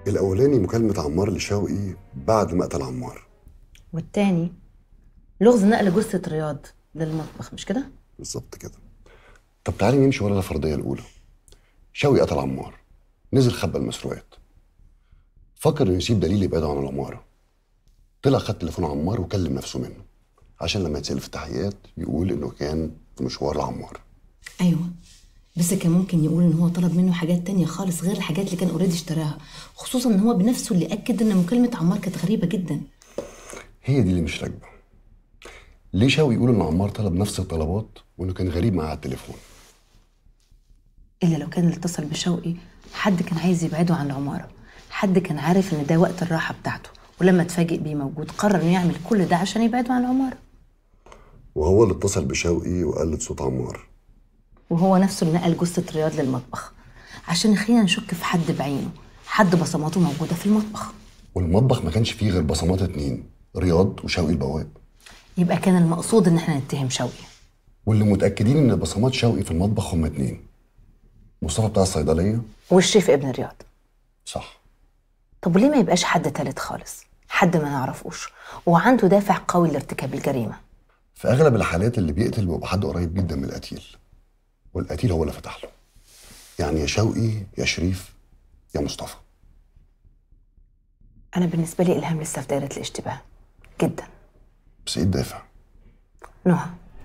الاولاني مكالمه عمار لشوقي بعد ما قتل عمار والتاني لغز نقل جثة رياض للمطبخ مش كده؟ بالظبط كده طب تعالي نمشي ورا الفرضيه الاولى شوقي قتل عمار نزل خبى المسروقات فكر انه يسيب دليل يبعده عن العماره طلع خد تليفون عمار وكلم نفسه منه عشان لما يتسال في التحقيقات يقول انه كان في مشوار لعمار ايوه بس كان ممكن يقول ان هو طلب منه حاجات تانية خالص غير الحاجات اللي كان اوريدي اشتراها خصوصا ان هو بنفسه اللي اكد ان مكالمة عمار كانت غريبة جدا هي دي اللي مش راكبه ليه شوقي يقول ان عمار طلب نفس الطلبات وانه كان غريب معاه على التليفون الا لو كان اللي اتصل بشوقي حد كان عايز يبعده عن العمارة حد كان عارف ان ده وقت الراحة بتاعته ولما اتفاجئ بيه موجود قرر انه يعمل كل ده عشان يبعده عن العمارة وهو اللي اتصل بشوقي وقلد صوت عمار وهو نفسه اللي نقل جثة رياض للمطبخ عشان يخلينا نشك في حد بعينه حد بصماته موجودة في المطبخ والمطبخ ما كانش فيه غير بصمات اتنين رياض وشوقي البواب يبقى كان المقصود ان احنا نتهم شوقي واللي متاكدين ان بصمات شوقي في المطبخ هما اتنين مصطفى بتاع الصيدليه والشيف ابن رياض صح طب وليه ما يبقاش حد تالت خالص حد ما نعرفوش وعنده دافع قوي لارتكاب الجريمة في اغلب الحالات اللي بيقتل بيبقى حد قريب جدا من القتيل والقتيل هو اللي فتح له يعني يا شوقي يا شريف يا مصطفى انا بالنسبة لي الهام لسه في دايرة الاشتباه جدا بس ايه الدافع نهى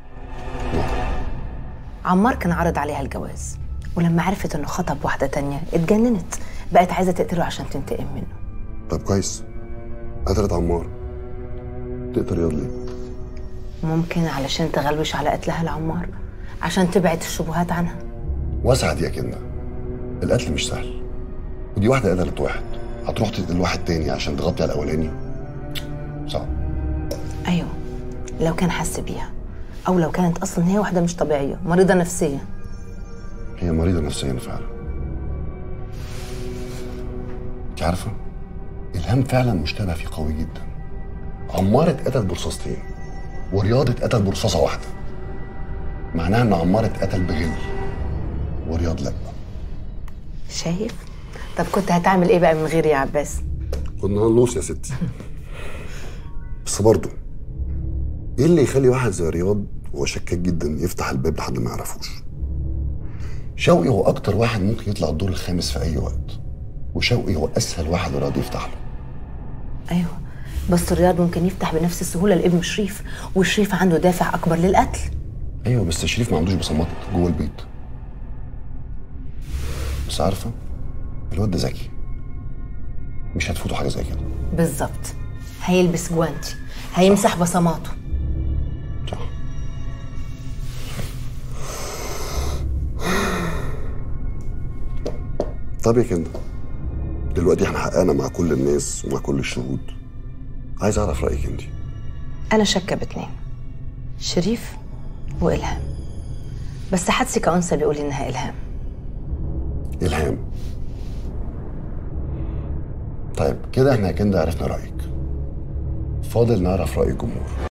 عمار كان عرض عليها الجواز ولما عرفت انه خطب واحدة تانية اتجننت بقت عايزة تقتله عشان تنتقم منه طب كويس قتلت عمار تقتل رياض ليه ممكن علشان تغلوش على قتلها لعمار عشان تبعد الشبهات عنها واسعة دي يا كندا القتل مش سهل ودي واحدة قتلت واحد هتروح تقتل واحد تاني عشان تغطي على الأولاني صعب ايوه لو كان حس بيها او لو كانت اصلا هي واحدة مش طبيعية مريضة نفسيا هي مريضة نفسيا فعلا انت عارفة إلهام فعلا مشتبه فيه قوي جدا عمار اتقتل برصاصتين ورياض اتقتل برصاصة واحدة معناها إن عمار اتقتل بغل ورياض لأ شايف طب كنت هتعمل ايه بقى من غيري يا عباس كنا هنلوص يا ستي بس برضه ايه اللي يخلي واحد زي رياض وهو شكاك جدا يفتح الباب لحد ما يعرفوش شوقي هو اكتر واحد ممكن يطلع الدور الخامس في اي وقت وشوقي هو اسهل واحد رياض يفتح له ايوه بس رياض ممكن يفتح بنفس السهولة لابن شريف وشريف عنده دافع اكبر للقتل ايوه بس شريف ما عندوش بصمات جوه البيت بس عارفه الواد ده ذكي مش هتفوته حاجه زي كده بالظبط هيلبس جوانتي هيمسح بصماته صح طب يا كندا دلوقتي احنا حققنا مع كل الناس ومع كل الشهود عايز اعرف رايك انت انا شاكة باتنين شريف والهام بس حدسي كأنثى بيقول انها الهام الهام طيب كده احنا يا كندا عرفنا رايك فاضل نعرف راي الجمهور